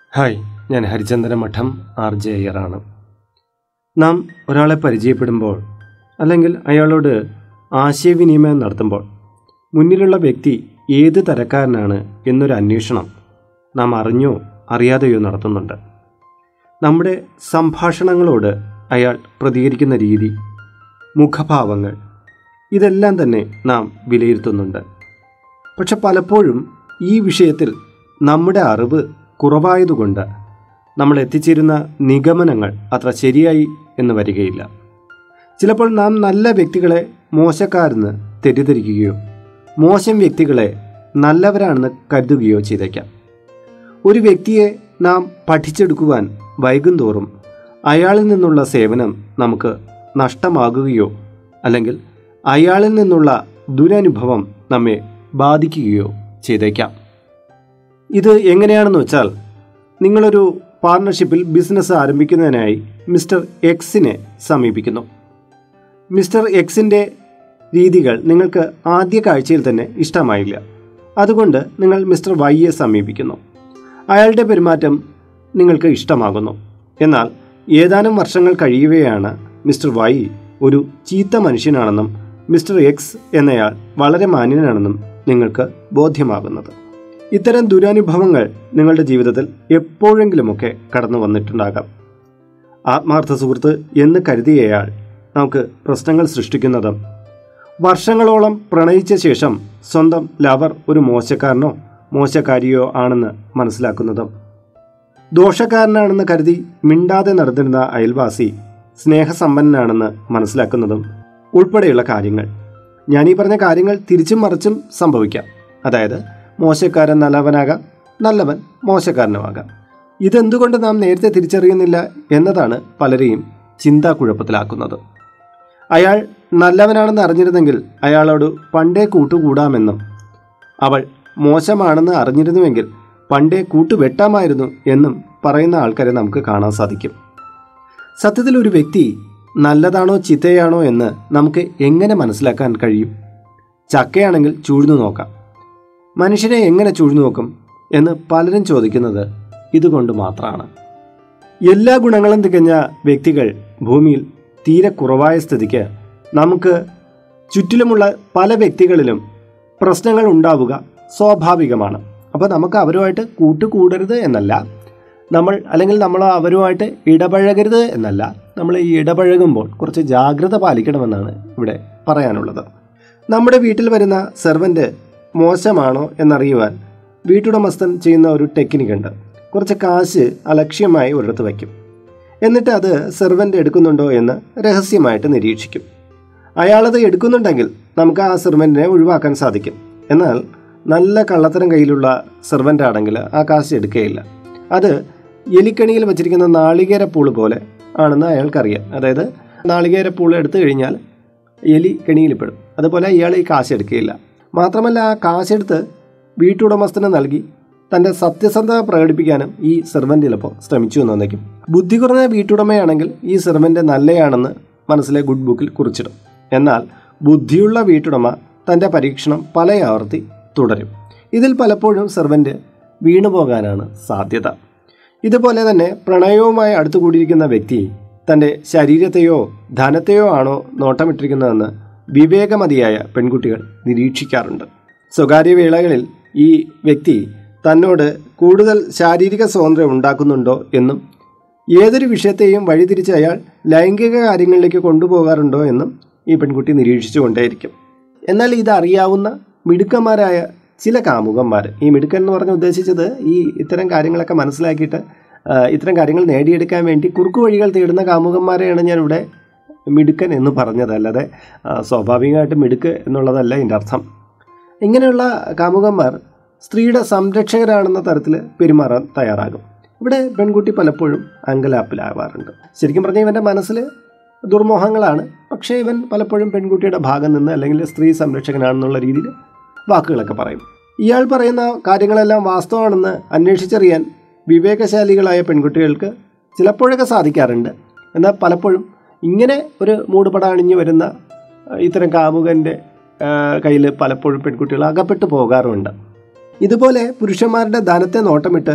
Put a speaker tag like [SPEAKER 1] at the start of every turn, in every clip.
[SPEAKER 1] hi ഞാൻ ഹരിചന്ദ്ര മഠം R J അയ്യറാണ് നാം ഒരാളെ പരിചയപ്പെടുമ്പോൾ അല്ലെങ്കിൽ അയാളോട് ആശയവിനിമയം നടത്തുമ്പോൾ മുന്നിലുള്ള വ്യക്തി ഏത് തരക്കാരനാണ് എന്നൊരു അന്വേഷണം നാം അറിഞ്ഞോ അറിയാതെയോ നടത്തുന്നുണ്ട് നമ്മുടെ സംഭാഷണങ്ങളോട് അയാൾ പ്രതികരിക്കുന്ന രീതി മുഖഭാവങ്ങൾ ഇതെല്ലാം തന്നെ നാം വിലയിരുത്തുന്നുണ്ട് പക്ഷെ പലപ്പോഴും ഈ വിഷയത്തിൽ നമ്മുടെ അറിവ് കുറവായതുകൊണ്ട് നമ്മൾ എത്തിച്ചേരുന്ന നിഗമനങ്ങൾ അത്ര ശരിയായി എന്ന് വരികയില്ല ചിലപ്പോൾ നാം നല്ല വ്യക്തികളെ മോശക്കാരെന്ന് തെറ്റിദ്ധരിക്കുകയോ മോശം വ്യക്തികളെ നല്ലവരാണെന്ന് കരുതുകയോ ചെയ്തേക്കാം ഒരു വ്യക്തിയെ നാം പഠിച്ചെടുക്കുവാൻ വൈകുന്തോറും അയാളിൽ നിന്നുള്ള സേവനം നമുക്ക് നഷ്ടമാകുകയോ അല്ലെങ്കിൽ അയാളിൽ നിന്നുള്ള ദുരനുഭവം നമ്മെ ബാധിക്കുകയോ ചെയ്തേക്കാം ഇത് എങ്ങനെയാണെന്ന് വെച്ചാൽ നിങ്ങളൊരു പാർട്ണർഷിപ്പിൽ ബിസിനസ് ആരംഭിക്കുന്നതിനായി മിസ്റ്റർ എക്സിനെ സമീപിക്കുന്നു മിസ്റ്റർ എക്സിൻ്റെ രീതികൾ നിങ്ങൾക്ക് ആദ്യ കാഴ്ചയിൽ തന്നെ ഇഷ്ടമായില്ല അതുകൊണ്ട് നിങ്ങൾ മിസ്റ്റർ വൈയെ സമീപിക്കുന്നു അയാളുടെ പെരുമാറ്റം നിങ്ങൾക്ക് ഇഷ്ടമാകുന്നു എന്നാൽ ഏതാനും വർഷങ്ങൾ കഴിയവെയാണ് മിസ്റ്റർ വൈ ഒരു ചീത്ത മനുഷ്യനാണെന്നും മിസ്റ്റർ എക്സ് എന്നയാൾ വളരെ മാന്യനാണെന്നും നിങ്ങൾക്ക് ബോധ്യമാകുന്നത് ഇത്തരം ദുരനുഭവങ്ങൾ നിങ്ങളുടെ ജീവിതത്തിൽ എപ്പോഴെങ്കിലുമൊക്കെ കടന്നു വന്നിട്ടുണ്ടാകാം ആത്മാർത്ഥ സുഹൃത്ത് എന്ന് കരുതിയയാൾ നമുക്ക് പ്രശ്നങ്ങൾ സൃഷ്ടിക്കുന്നതും വർഷങ്ങളോളം പ്രണയിച്ച ശേഷം സ്വന്തം ലവർ ഒരു മോശക്കാരനോ മോശക്കാരിയോ ആണെന്ന് മനസ്സിലാക്കുന്നതും ദോഷക്കാരനാണെന്ന് കരുതി മിണ്ടാതെ നടന്നിരുന്ന അയൽവാസി സ്നേഹസമ്പന്നനാണെന്ന് മനസ്സിലാക്കുന്നതും ഉൾപ്പെടെയുള്ള കാര്യങ്ങൾ ഞാൻ ഈ പറഞ്ഞ കാര്യങ്ങൾ തിരിച്ചും മറിച്ചും സംഭവിക്കാം അതായത് മോശക്കാരൻ നല്ലവനാകാം നല്ലവൻ മോശക്കാരനുമാകാം ഇതെന്തുകൊണ്ട് നാം നേരത്തെ തിരിച്ചറിയുന്നില്ല എന്നതാണ് പലരെയും ചിന്താക്കുഴപ്പത്തിലാക്കുന്നത് അയാൾ നല്ലവനാണെന്ന് അറിഞ്ഞിരുന്നെങ്കിൽ അയാളോട് പണ്ടേ കൂട്ടുകൂടാമെന്നും അവൾ മോശമാണെന്ന് അറിഞ്ഞിരുന്നുവെങ്കിൽ പണ്ടേ കൂട്ടുവെട്ടാമായിരുന്നു എന്നും പറയുന്ന ആൾക്കാരെ നമുക്ക് കാണാൻ സാധിക്കും സത്യത്തിൽ ഒരു വ്യക്തി നല്ലതാണോ ചിത്തയാണോ എന്ന് നമുക്ക് എങ്ങനെ മനസ്സിലാക്കാൻ കഴിയും ചക്കയാണെങ്കിൽ ചൂഴ്ന്നു നോക്കാം മനുഷ്യനെ എങ്ങനെ ചൂഴ്ന്നു നോക്കും എന്ന് പലരും ചോദിക്കുന്നത് ഇതുകൊണ്ട് മാത്രമാണ് എല്ലാ ഗുണങ്ങളും തികഞ്ഞ വ്യക്തികൾ ഭൂമിയിൽ തീരെ കുറവായ സ്ഥിതിക്ക് നമുക്ക് ചുറ്റിലുമുള്ള പല വ്യക്തികളിലും പ്രശ്നങ്ങൾ ഉണ്ടാവുക സ്വാഭാവികമാണ് അപ്പോൾ നമുക്ക് അവരുമായിട്ട് കൂട്ടുകൂടരുത് എന്നല്ല നമ്മൾ അല്ലെങ്കിൽ നമ്മൾ അവരുമായിട്ട് ഇടപഴകരുത് എന്നല്ല നമ്മൾ ഈ ഇടപഴകുമ്പോൾ കുറച്ച് ജാഗ്രത പാലിക്കണമെന്നാണ് ഇവിടെ പറയാനുള്ളത് നമ്മുടെ വീട്ടിൽ വരുന്ന സെർവൻ്റ് മോശമാണോ എന്നറിയുവാൻ വീട്ടുടമസ്ഥൻ ചെയ്യുന്ന ഒരു ടെക്നിക്ക് ഉണ്ട് കുറച്ച് കാശ് അലക്ഷ്യമായി ഒരിടത്ത് വയ്ക്കും എന്നിട്ട് അത് സെർവൻ്റ് എടുക്കുന്നുണ്ടോ എന്ന് രഹസ്യമായിട്ട് നിരീക്ഷിക്കും അയാളത് എടുക്കുന്നുണ്ടെങ്കിൽ നമുക്ക് ആ സെർവൻറ്റിനെ ഒഴിവാക്കാൻ സാധിക്കും എന്നാൽ നല്ല കള്ളത്തരം കയ്യിലുള്ള സെർവൻ്റ് ആണെങ്കിൽ ആ കാശ് എടുക്കുകയില്ല അത് എലിക്കണിയിൽ വെച്ചിരിക്കുന്ന നാളികേരപ്പൂള് പോലെ ആണെന്ന് അയാൾക്കറിയാം അതായത് നാളികേരപ്പൂള് എടുത്തു കഴിഞ്ഞാൽ എലി കെണിയിൽപ്പെടും അതുപോലെ ഇയാൾ ഈ കാശ് എടുക്കുകയില്ല മാത്രമല്ല ആ കാശെടുത്ത് വീട്ടുടമസ്ഥന് നൽകി തൻ്റെ സത്യസന്ധത പ്രകടിപ്പിക്കാനും ഈ സെർവൻ്റ് ചിലപ്പോൾ ശ്രമിച്ചു എന്ന് വന്നേക്കും ബുദ്ധി കുറഞ്ഞ വീട്ടുടമയാണെങ്കിൽ ഈ സെർവൻ്റ് നല്ലയാണെന്ന് മനസ്സിലെ ഗുഡ് ബുക്കിൽ കുറിച്ചിടും എന്നാൽ ബുദ്ധിയുള്ള വീട്ടുടമ തൻ്റെ പരീക്ഷണം പല ആവർത്തി തുടരും ഇതിൽ പലപ്പോഴും സെർവൻ്റ് വീണുപോകാനാണ് സാധ്യത ഇതുപോലെ തന്നെ പ്രണയവുമായി അടുത്തുകൂടിയിരിക്കുന്ന വ്യക്തി തൻ്റെ ശരീരത്തെയോ ധനത്തെയോ ആണോ നോട്ടമിട്ടിരിക്കുന്നതെന്ന് വിവേകമതിയായ പെൺകുട്ടികൾ നിരീക്ഷിക്കാറുണ്ട് സ്വകാര്യ വേളകളിൽ ഈ വ്യക്തി തന്നോട് കൂടുതൽ ശാരീരിക സ്വാതന്ത്ര്യം ഉണ്ടാക്കുന്നുണ്ടോ എന്നും ഏതൊരു വിഷയത്തെയും വഴിതിരിച്ച് അയാൾ ലൈംഗിക കാര്യങ്ങളിലേക്ക് കൊണ്ടുപോകാറുണ്ടോ എന്നും ഈ പെൺകുട്ടി നിരീക്ഷിച്ചുകൊണ്ടേയിരിക്കും എന്നാൽ ഇതറിയാവുന്ന മിടുക്കന്മാരായ ചില കാമുകന്മാർ ഈ മിടുക്കൻ എന്ന് പറഞ്ഞ് ഉദ്ദേശിച്ചത് ഈ ഇത്തരം കാര്യങ്ങളൊക്കെ മനസ്സിലാക്കിയിട്ട് ഇത്തരം കാര്യങ്ങൾ നേടിയെടുക്കാൻ വേണ്ടി കുറുക്കു വഴികൾ തേടുന്ന കാമുകന്മാരെയാണ് ഞാനിവിടെ മിടുക്കൻ എന്ന് പറഞ്ഞത് അല്ലാതെ സ്വാഭാവികമായിട്ട് മിടുക്ക് എന്നുള്ളതല്ല ഇതിൻ്റെ അർത്ഥം ഇങ്ങനെയുള്ള കാമുകന്മാർ സ്ത്രീയുടെ സംരക്ഷകരാണെന്ന തരത്തിൽ പെരുമാറാൻ തയ്യാറാകും ഇവിടെ പെൺകുട്ടി പലപ്പോഴും അങ്കലാപ്പിലാവാറുണ്ട് ശരിക്കും പറഞ്ഞാൽ ഇവൻ്റെ മനസ്സിൽ ദുർമോഹങ്ങളാണ് പക്ഷേ ഇവൻ പലപ്പോഴും പെൺകുട്ടിയുടെ ഭാഗം നിന്ന് അല്ലെങ്കിൽ സ്ത്രീ സംരക്ഷകനാണെന്നുള്ള രീതിയിൽ വാക്കുകളൊക്കെ പറയും ഇയാൾ പറയുന്ന കാര്യങ്ങളെല്ലാം വാസ്തവമാണെന്ന് അന്വേഷിച്ചറിയാൻ വിവേകശാലികളായ പെൺകുട്ടികൾക്ക് ചിലപ്പോഴൊക്കെ സാധിക്കാറുണ്ട് എന്നാൽ പലപ്പോഴും ഇങ്ങനെ ഒരു മൂടുപട അണിഞ്ഞു വരുന്ന ഇത്തരം കാമുകൻ്റെ കയ്യിൽ പലപ്പോഴും പെൺകുട്ടികൾ അകപ്പെട്ടു പോകാറുമുണ്ട് ഇതുപോലെ പുരുഷന്മാരുടെ ധനത്തെ നോട്ടമിട്ട്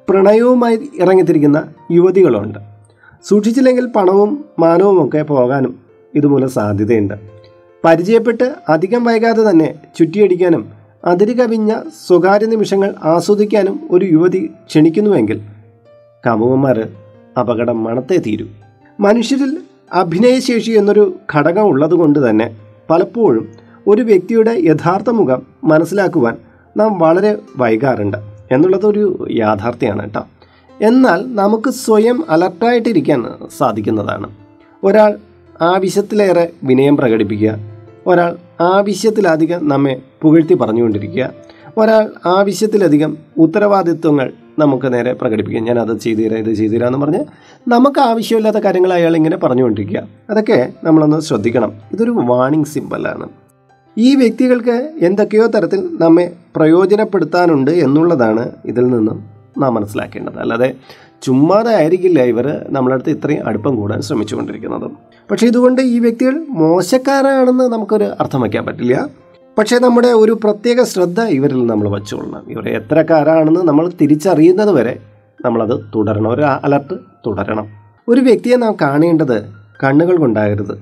[SPEAKER 1] പ്രണയവുമായി ഇറങ്ങിത്തിരിക്കുന്ന യുവതികളുണ്ട് സൂക്ഷിച്ചില്ലെങ്കിൽ പണവും മാനവും ഒക്കെ പോകാനും ഇതുമൂലം സാധ്യതയുണ്ട് പരിചയപ്പെട്ട് അധികം വൈകാതെ തന്നെ ചുറ്റിയടിക്കാനും അതിര് കവിഞ്ഞ സ്വകാര്യ നിമിഷങ്ങൾ ആസ്വദിക്കാനും ഒരു യുവതി ക്ഷണിക്കുന്നുവെങ്കിൽ കാമുകന്മാർ അപകടം മണത്തേ തീരൂ മനുഷ്യരിൽ അഭിനയശേഷി എന്നൊരു ഘടകം ഉള്ളതുകൊണ്ട് തന്നെ പലപ്പോഴും ഒരു വ്യക്തിയുടെ യഥാർത്ഥ മുഖം മനസ്സിലാക്കുവാൻ നാം വളരെ വൈകാറുണ്ട് എന്നുള്ളതൊരു യാഥാർത്ഥ്യമാണ് കേട്ടോ എന്നാൽ നമുക്ക് സ്വയം അലർട്ടായിട്ടിരിക്കാൻ സാധിക്കുന്നതാണ് ഒരാൾ ആവശ്യത്തിലേറെ വിനയം പ്രകടിപ്പിക്കുക ഒരാൾ ആവശ്യത്തിലധികം നമ്മെ പുകഴ്ത്തി പറഞ്ഞുകൊണ്ടിരിക്കുക ഒരാൾ ആവശ്യത്തിലധികം ഉത്തരവാദിത്വങ്ങൾ നമുക്ക് നേരെ പ്രകടിപ്പിക്കുക ഞാൻ അത് ചെയ്തു തരാം ഇത് ചെയ്തു തരാം എന്ന് പറഞ്ഞ് നമുക്ക് ആവശ്യമില്ലാത്ത കാര്യങ്ങൾ അയാൾ ഇങ്ങനെ പറഞ്ഞുകൊണ്ടിരിക്കുക അതൊക്കെ നമ്മളൊന്ന് ശ്രദ്ധിക്കണം ഇതൊരു വാണിംഗ് സിമ്പലാണ് ഈ വ്യക്തികൾക്ക് എന്തൊക്കെയോ തരത്തിൽ നമ്മെ പ്രയോജനപ്പെടുത്താനുണ്ട് എന്നുള്ളതാണ് ഇതിൽ നിന്നും നാം മനസ്സിലാക്കേണ്ടത് അല്ലാതെ ചുമ്മാതെ ആയിരിക്കില്ല ഇവർ നമ്മളെ അടുത്ത് ഇത്രയും അടുപ്പം കൂടാൻ ശ്രമിച്ചുകൊണ്ടിരിക്കുന്നത് പക്ഷേ ഇതുകൊണ്ട് ഈ വ്യക്തികൾ മോശക്കാരാണെന്ന് നമുക്കൊരു അർത്ഥം വയ്ക്കാൻ പറ്റില്ല പക്ഷേ നമ്മുടെ ഒരു പ്രത്യേക ശ്രദ്ധ ഇവരിൽ നമ്മൾ വച്ചുകൊള്ളണം ഇവർ എത്രക്കാരാണെന്ന് നമ്മൾ തിരിച്ചറിയുന്നത് വരെ നമ്മളത് തുടരണം ഒരു അലർട്ട് തുടരണം ഒരു വ്യക്തിയെ നാം കാണേണ്ടത് കണ്ണുകൾ കൊണ്ടാകരുത്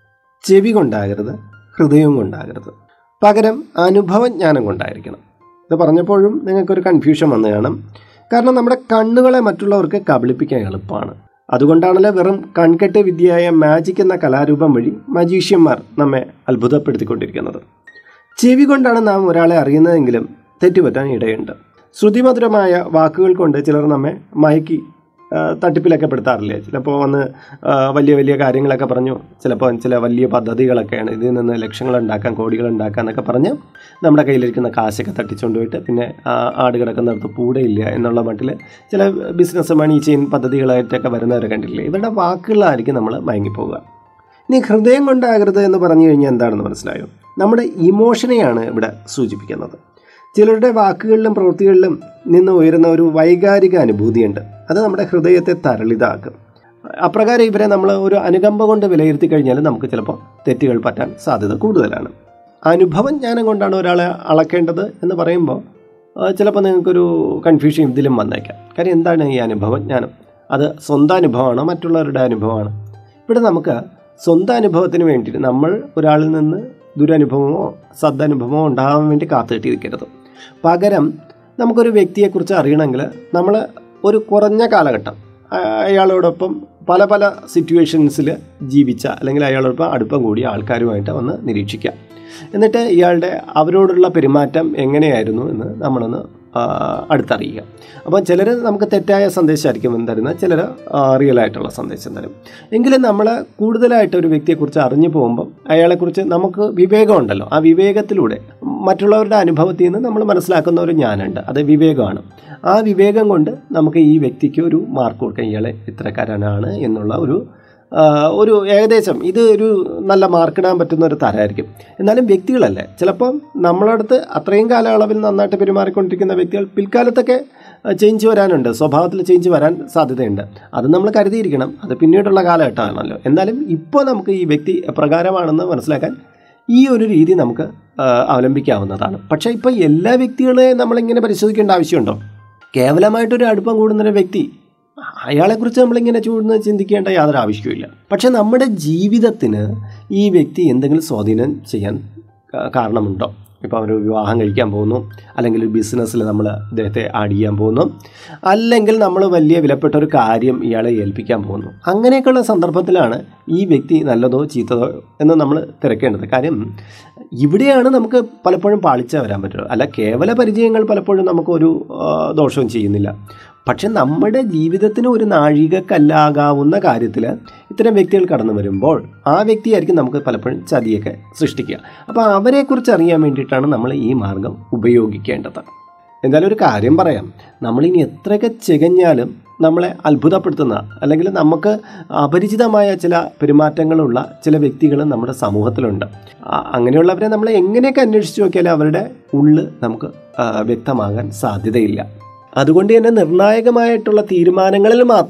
[SPEAKER 1] ചെവി കൊണ്ടാകരുത് ഹൃദയം കൊണ്ടാകരുത് പകരം അനുഭവജ്ഞാനം കൊണ്ടായിരിക്കണം ഇത് പറഞ്ഞപ്പോഴും നിങ്ങൾക്കൊരു കൺഫ്യൂഷൻ വന്നു കാണും കാരണം നമ്മുടെ കണ്ണുകളെ മറ്റുള്ളവർക്ക് കബളിപ്പിക്കാൻ എളുപ്പമാണ് അതുകൊണ്ടാണല്ലോ വെറും കൺകെട്ട് വിദ്യയായ മാജിക് എന്ന കലാരൂപം വഴി മജീഷ്യന്മാർ നമ്മെ അത്ഭുതപ്പെടുത്തിക്കൊണ്ടിരിക്കുന്നത് ചെവി കൊണ്ടാണ് നാം ഒരാളെ അറിയുന്നതെങ്കിലും തെറ്റുപറ്റാൻ ഇടയുണ്ട് ശ്രുതിമധുരമായ വാക്കുകൾ കൊണ്ട് ചിലർ നമ്മെ മയക്കി ആ, തട്ടിപ്പിലൊക്കെ പെടുത്താറില്ലേ ചിലപ്പോൾ വന്ന് ആ, വലിയ വലിയ കാര്യങ്ങളൊക്കെ പറഞ്ഞു ചിലപ്പോൾ ചില വലിയ പദ്ധതികളൊക്കെയാണ് ഇതിൽ നിന്ന് ലക്ഷങ്ങൾ ഉണ്ടാക്കാൻ കോടികൾ ഉണ്ടാക്കാൻ എന്നൊക്കെ പറഞ്ഞ് നമ്മുടെ കയ്യിലിരിക്കുന്ന കാശൊക്കെ തട്ടിച്ചുകൊണ്ട് പോയിട്ട് പിന്നെ ആ ആട് കിടക്കുന്നിടത്ത് പൂടയില്ല എന്നുള്ള മട്ടിൽ ചില ബിസിനസ് മണി ചെയിൻ പദ്ധതികളായിട്ടൊക്കെ വരുന്നവരെ കണ്ടില്ലേ ഇവരുടെ വാക്കുകളായിരിക്കും നമ്മൾ മയങ്ങിപ്പോവുക ഇനി ഹൃദയം കൊണ്ടാകരുത് എന്ന് പറഞ്ഞു കഴിഞ്ഞാൽ എന്താണെന്ന് മനസ്സിലായോ നമ്മുടെ ഇമോഷനെയാണ് ഇവിടെ സൂചിപ്പിക്കുന്നത് ചിലരുടെ വാക്കുകളിലും പ്രവൃത്തികളിലും നിന്ന് ഉയരുന്ന ഒരു വൈകാരിക അനുഭൂതിയുണ്ട് അത് നമ്മുടെ ഹൃദയത്തെ തരളിതാക്കും അപ്രകാരം ഇവരെ നമ്മൾ ഒരു അനുകമ്പ കൊണ്ട് വിലയിരുത്തി കഴിഞ്ഞാൽ നമുക്ക് ചിലപ്പോൾ തെറ്റുകൾ പറ്റാൻ സാധ്യത കൂടുതലാണ് അനുഭവം ജ്ഞാനം കൊണ്ടാണ് ഒരാളെ അളക്കേണ്ടത് എന്ന് പറയുമ്പോൾ ആ, ചിലപ്പോൾ നിങ്ങൾക്കൊരു കൺഫ്യൂഷൻ ഇതിലും വന്നേക്കാം കാര്യം എന്താണ് ഈ അനുഭവം ജ്ഞാനം അത് സ്വന്തം അനുഭവമാണോ മറ്റുള്ളവരുടെ അനുഭവമാണോ ഇവിടെ നമുക്ക് സ്വന്തം അനുഭവത്തിന് വേണ്ടിയിട്ട് നമ്മൾ ഒരാളിൽ നിന്ന് ദുരനുഭവമോ സദനുഭവമോ ഉണ്ടാകാൻ വേണ്ടി കാത്തുകെട്ടി നിൽക്കരുത് പകരം നമുക്കൊരു വ്യക്തിയെക്കുറിച്ച് അറിയണമെങ്കിൽ നമ്മൾ ഒരു കുറഞ്ഞ കാലഘട്ടം ആ- അയാളോടൊപ്പം പല പല സിറ്റുവേഷൻസിൽ ജീവിച്ച അല്ലെങ്കിൽ അയാളോടൊപ്പം അടുപ്പം കൂടിയ ആൾക്കാരുമായിട്ട് വന്ന് നിരീക്ഷിക്കാം എന്നിട്ട് ഇയാളുടെ അവരോടുള്ള പെരുമാറ്റം എങ്ങനെയായിരുന്നു എന്ന് നമ്മളൊന്ന് ആ, അടുത്തറിയുക അപ്പോൾ ചിലർ നമുക്ക് തെറ്റായ സന്ദേശമായിരിക്കും തരുന്നത് ചിലർ റിയൽ ആയിട്ടുള്ള സന്ദേശം തരും എങ്കിലും നമ്മൾ കൂടുതലായിട്ട് ഒരു വ്യക്തിയെക്കുറിച്ച് അറിഞ്ഞു പോകുമ്പം അയാളെക്കുറിച്ച് നമുക്ക് വിവേകമുണ്ടല്ലോ ആ വിവേകത്തിലൂടെ മറ്റുള്ളവരുടെ അനുഭവത്തിൽ നിന്ന് നമ്മൾ മനസ്സിലാക്കുന്ന ഒരു ജ്ഞാനമുണ്ട് അത് വിവേകമാണ് ആ വിവേകം കൊണ്ട് നമുക്ക് ഈ വ്യക്തിക്ക് ഒരു മാർക്ക് കൊടുക്കാം ഇയാളെ ഇത്രക്കാരനാണ് എന്നുള്ള ഒരു ആ, ഒരു ഏകദേശം ഇത് ഒരു നല്ല മാർക്കിടാൻ പറ്റുന്ന ഒരു തരമായിരിക്കും എന്നാലും വ്യക്തികളല്ലേ ചിലപ്പം നമ്മളടുത്ത് അത്രയും കാലയളവിൽ നന്നായിട്ട് പെരുമാറിക്കൊണ്ടിരിക്കുന്ന വ്യക്തികൾ പിൽക്കാലത്തൊക്കെ ചേഞ്ച് വരാനുണ്ട് സ്വഭാവത്തിൽ ചേഞ്ച് വരാൻ സാധ്യതയുണ്ട് അത് നമ്മൾ കരുതിയിരിക്കണം അത് പിന്നീടുള്ള കാലഘട്ടമാണല്ലോ എന്നാലും ഇപ്പോൾ നമുക്ക് ഈ വ്യക്തി എപ്രകാരമാണെന്ന് മനസ്സിലാക്കാൻ ഈ ഒരു രീതി നമുക്ക് ആ, അവലംബിക്കാവുന്നതാണ് പക്ഷേ ഇപ്പോൾ എല്ലാ വ്യക്തികളെയും നമ്മളിങ്ങനെ പരിശോധിക്കേണ്ട ആവശ്യമുണ്ടോ കേവലമായിട്ടൊരു അടുപ്പം കൂടുന്നൊരു വ്യക്തി അയാളെക്കുറിച്ച് നമ്മളിങ്ങനെ ചൂടുന്ന ചിന്തിക്കേണ്ട യാതൊരു ആവശ്യവുമില്ല പക്ഷെ നമ്മുടെ ജീവിതത്തിന് ഈ വ്യക്തി എന്തെങ്കിലും സ്വാധീനം ചെയ്യാൻ കാ- കാരണമുണ്ടോ ഇപ്പോൾ അവർ വിവാഹം കഴിക്കാൻ പോകുന്നു അല്ലെങ്കിൽ ഒരു ബിസിനസ്സിൽ നമ്മൾ ഇദ്ദേഹത്തെ ആഡ് ചെയ്യാൻ പോകുന്നു അല്ലെങ്കിൽ നമ്മൾ വലിയ വിലപ്പെട്ട ഒരു കാര്യം ഇയാളെ ഏൽപ്പിക്കാൻ പോകുന്നു അങ്ങനെയൊക്കെയുള്ള സന്ദർഭത്തിലാണ് ഈ വ്യക്തി നല്ലതോ ചീത്തതോ എന്ന് നമ്മൾ തിരക്കേണ്ടത് കാര്യം ഇവിടെയാണ് നമുക്ക് പലപ്പോഴും പാളിച്ച വരാൻ പറ്റുള്ളൂ അല്ല കേവല പരിചയങ്ങൾ പലപ്പോഴും നമുക്കൊരു ആ, ദോഷവും ചെയ്യുന്നില്ല പക്ഷെ നമ്മുടെ ജീവിതത്തിന് ഒരു നാഴികക്കല്ലാകാവുന്ന കാര്യത്തിൽ ഇത്തരം വ്യക്തികൾ കടന്നു വരുമ്പോൾ ആ വ്യക്തിയായിരിക്കും നമുക്ക് പലപ്പോഴും ചതിയൊക്കെ സൃഷ്ടിക്കുക അപ്പോൾ അവരെക്കുറിച്ച് അറിയാൻ വേണ്ടിയിട്ടാണ് നമ്മൾ ഈ മാർഗം ഉപയോഗിക്കേണ്ടത് എന്തായാലും ഒരു കാര്യം പറയാം നമ്മളിനി എത്രയൊക്കെ ചികഞ്ഞാലും നമ്മളെ അത്ഭുതപ്പെടുത്തുന്ന അല്ലെങ്കിൽ നമുക്ക് അപരിചിതമായ ചില പെരുമാറ്റങ്ങളുള്ള ചില വ്യക്തികൾ നമ്മുടെ സമൂഹത്തിലുണ്ട് ആ- അങ്ങനെയുള്ളവരെ നമ്മൾ എങ്ങനെയൊക്കെ അന്വേഷിച്ച് നോക്കിയാലും അവരുടെ ഉള്ള് നമുക്ക് ആ, വ്യക്തമാകാൻ സാധ്യതയില്ല അതുകൊണ്ട് തന്നെ നിർണായകമായിട്ടുള്ള തീരുമാനങ്ങളിൽ മാത്രം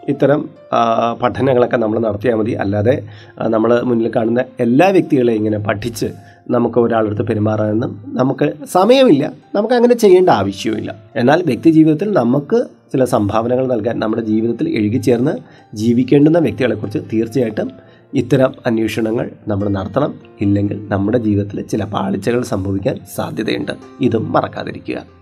[SPEAKER 1] ഇത്തരം ആ, പഠനങ്ങളൊക്കെ നമ്മൾ നടത്തിയാൽ മതി അല്ലാതെ നമ്മൾ മുന്നിൽ കാണുന്ന എല്ലാ വ്യക്തികളെയും ഇങ്ങനെ പഠിച്ച് നമുക്ക് ഒരാളടുത്ത് പെരുമാറാനൊന്നും നമുക്ക് സമയമില്ല നമുക്ക് അങ്ങനെ ചെയ്യേണ്ട ആവശ്യവുമില്ല എന്നാൽ വ്യക്തി ജീവിതത്തിൽ നമുക്ക് ചില സംഭാവനകൾ നൽകാൻ നമ്മുടെ ജീവിതത്തിൽ എഴുകിച്ചേർന്ന് ജീവിക്കേണ്ടുന്ന വ്യക്തികളെക്കുറിച്ച് തീർച്ചയായിട്ടും ഇത്തരം അന്വേഷണങ്ങൾ നമ്മൾ നടത്തണം ഇല്ലെങ്കിൽ നമ്മുടെ ജീവിതത്തിൽ ചില പാളിച്ചകൾ സംഭവിക്കാൻ സാധ്യതയുണ്ട് ഇതും മറക്കാതിരിക്കുക